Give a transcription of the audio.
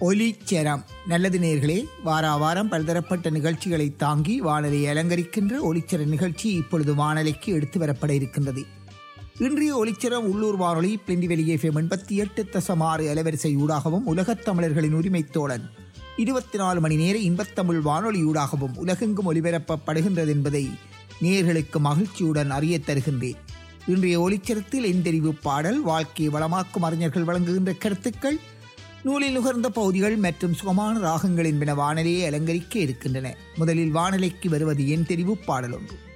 ஒலிச்சரம் நல்லது நேர்களே வாரா வாரம் பலதரப்பட்ட நிகழ்ச்சிகளை தாங்கி வானலை அலங்கரிக்கின்ற ஒலிச்சர நிகழ்ச்சி இப்பொழுது வானலைக்கு எடுத்து வரப்பட இருக்கின்றது இன்றைய ஒலிச்சரம் உள்ளூர் வானொலி பிளிண்டிவெளி எஃப்எம் எண்பத்தி எட்டு தசம் ஆறு அலைவரிசை ஊடாகவும் உலகத் தமிழர்களின் உரிமைத் தோழன் இருபத்தி நாலு மணி நேர இன்பத்தமிழ் வானொலியூடாகவும் உலகெங்கும் ஒலிபரப்பப்படுகின்றது என்பதை நேர்களுக்கு மகிழ்ச்சியுடன் அறியத் தருகின்றேன் இன்றைய ஒலிச்சரத்தில் எந்தெரிவு பாடல் வாழ்க்கையை வளமாக்கும் அறிஞர்கள் வழங்குகின்ற கருத்துக்கள் நூலில் நுகர்ந்த பகுதிகள் மற்றும் சுகமான ராகங்கள் என்பன வானலையை அலங்கரிக்க இருக்கின்றன முதலில் வானலைக்கு வருவது என் தெரிவு பாடல் ஒன்று